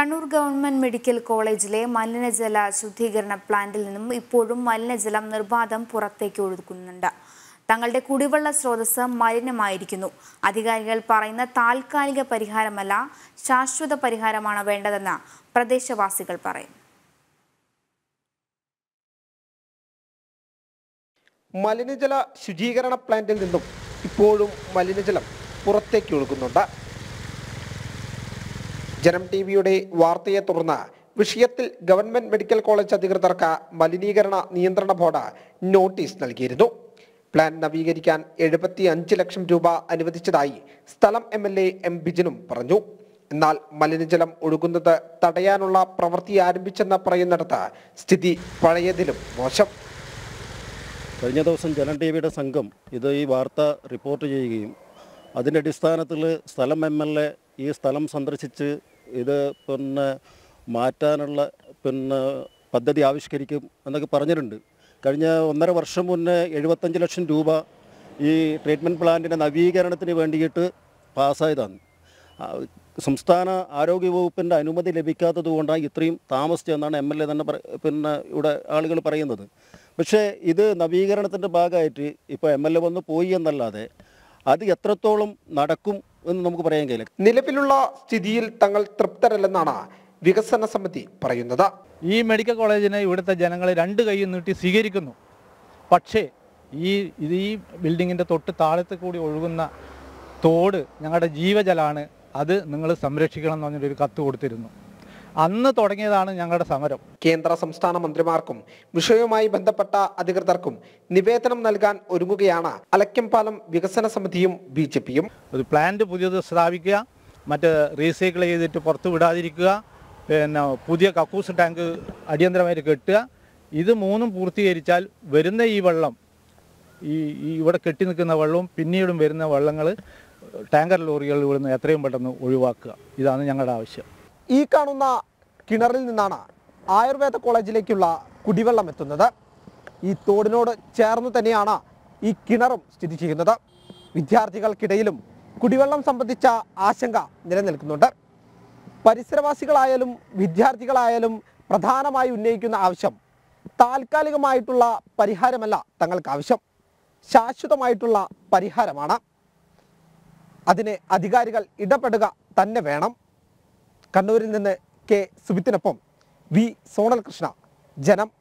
Kannur government medical കോളേജിലെ മലിനജല ശുദ്ധീകരണ പ്ലാന്റിൽ നിന്നും ഇപ്പോഴും മലിനജലം നിർബാധം പുറത്തേക്ക് ഒഴുകുന്നുണ്ട് തങ്ങളുടെ കുടിവെള്ള സ്രോതസ് മലിനമായിരിക്കുന്നു അധികാരികൾ പറയുന്ന താൽക്കാലിക പരിഹാരമല്ല ശാശ്വത പരിഹാരമാണ് വേണ്ടതെന്ന് പ്രദേശവാസികൾ പറയും മലിനജല ശുചീകരണ പ്ലാന്റിൽ നിന്നും ഇപ്പോഴും മലിനജലം പുറത്തേക്ക് ഒഴുകുന്നുണ്ട് ജനം ടി വിയുടെ വാർത്തയെ തുടർന്ന് വിഷയത്തിൽ ഗവൺമെന്റ് മെഡിക്കൽ കോളേജ് അധികൃതർക്ക് മലിനീകരണ നിയന്ത്രണ ബോർഡ് നോട്ടീസ് നൽകിയിരുന്നു പ്ലാൻ നവീകരിക്കാൻ എഴുപത്തി അഞ്ച് ലക്ഷം രൂപ അനുവദിച്ചതായി സ്ഥലം എം എൽ എ എം ബിജിനും പറഞ്ഞു എന്നാൽ മലിനജലം ഒഴുകുന്നത് തടയാനുള്ള പ്രവൃത്തി ആരംഭിച്ചെന്ന് പറയുന്നിടത്ത് സ്ഥിതി പഴയതിലും മോശം കഴിഞ്ഞ ദിവസം ജനം ടി വിയുടെ സംഘം ഇത് ഈ വാർത്ത റിപ്പോർട്ട് ചെയ്യുകയും അതിൻ്റെ അടിസ്ഥാനത്തിൽ സ്ഥലം എം എൽ എ ഈ സ്ഥലം സന്ദർശിച്ച് ഇത് പിന്നെ മാറ്റാനുള്ള പിന്നെ പദ്ധതി ആവിഷ്കരിക്കും എന്നൊക്കെ പറഞ്ഞിട്ടുണ്ട് കഴിഞ്ഞ ഒന്നര വർഷം മുന്നേ എഴുപത്തഞ്ച് ലക്ഷം രൂപ ഈ ട്രീറ്റ്മെൻറ്റ് പ്ലാന്റിൻ്റെ നവീകരണത്തിന് വേണ്ടിയിട്ട് പാസ്സായതാണ് ആ, സംസ്ഥാന ആരോഗ്യ വകുപ്പിൻ്റെ അനുമതി ലഭിക്കാത്തത് കൊണ്ടാണ് ഇത്രയും താമസിച്ചതെന്നാണ് എം എൽ എ തന്നെ പറ- പിന്നെ ഇവിടെ ആളുകൾ പറയുന്നത് പക്ഷേ ഇത് നവീകരണത്തിൻ്റെ ഭാഗമായിട്ട് ഇപ്പോൾ എം എൽ എ വന്ന് പോയി എന്നല്ലാതെ അത് എത്രത്തോളം നടക്കും എന്ന് നമുക്ക് പറയാൻ കഴിയില്ല നിലവിലുള്ള സ്ഥിതിയിൽ തങ്ങൾ തൃപ്തരല്ലെന്നാണ് വികസന സമിതി പറയുന്നത് ഈ മെഡിക്കൽ കോളേജിനെ ഇവിടുത്തെ ജനങ്ങൾ രണ്ട് കൈയും നീട്ടി സ്വീകരിക്കുന്നു പക്ഷേ ഈ ഇത് ഈ ബിൽഡിങ്ങിൻ്റെ തൊട്ട് താഴത്ത് കൂടി ഒഴുകുന്ന തോട് ഞങ്ങളുടെ ജീവജലമാണ് അത് നിങ്ങൾ സംരക്ഷിക്കണം എന്ന് പറഞ്ഞൊരു കത്ത് കൊടുത്തിരുന്നു അന്ന് തുടങ്ങിയതാണ് ഞങ്ങളുടെ സമരം കേന്ദ്ര സംസ്ഥാന മന്ത്രിമാർക്കും വിഷയവുമായി ബന്ധപ്പെട്ട അധികൃതർക്കും നിവേദനം നൽകാൻ ഒരുങ്ങുകയാണ് അലക്കംപാലം വികസന സമിതിയും ബി ജെ പിയും ഒരു പ്ലാന്റ് പുതിയത് സ്ഥാപിക്കുക മറ്റ് റീസൈക്കിൾ ചെയ്തിട്ട് പുറത്ത് വിടാതിരിക്കുക പിന്നെ പുതിയ കക്കൂസ് ടാങ്ക് അടിയന്തരമായിട്ട് കെട്ടുക ഇത് മൂന്നും പൂർത്തീകരിച്ചാൽ വരുന്ന ഈ വെള്ളം ഈ ഈ ഇവിടെ കെട്ടി നിൽക്കുന്ന വെള്ളവും പിന്നീടും വരുന്ന വെള്ളങ്ങൾ ടാങ്കർ ലോറികൾ ഇവിടുന്ന് എത്രയും പെട്ടെന്ന് ഒഴിവാക്കുക ഇതാണ് ഞങ്ങളുടെ ആവശ്യം ഈ കാണുന്ന കിണറിൽ നിന്നാണ് ആയുർവേദ കോളേജിലേക്കുള്ള കുടിവെള്ളം എത്തുന്നത് ഈ തോടിനോട് ചേർന്ന് തന്നെയാണ് ഈ കിണറും സ്ഥിതി ചെയ്യുന്നത് വിദ്യാർത്ഥികൾക്കിടയിലും കുടിവെള്ളം സംബന്ധിച്ച ആശങ്ക നിലനിൽക്കുന്നുണ്ട് പരിസരവാസികളായാലും വിദ്യാർത്ഥികളായാലും പ്രധാനമായി ഉന്നയിക്കുന്ന ആവശ്യം താൽക്കാലികമായിട്ടുള്ള പരിഹാരമല്ല തങ്ങൾക്ക് ആവശ്യം ശാശ്വതമായിട്ടുള്ള പരിഹാരമാണ് അതിന് അധികാരികൾ ഇടപെടുക തന്നെ വേണം കണ്ണൂരിൽ നിന്ന് കെ സുബിത്തിനൊപ്പം വി സോണൽ കൃഷ്ണ ജനം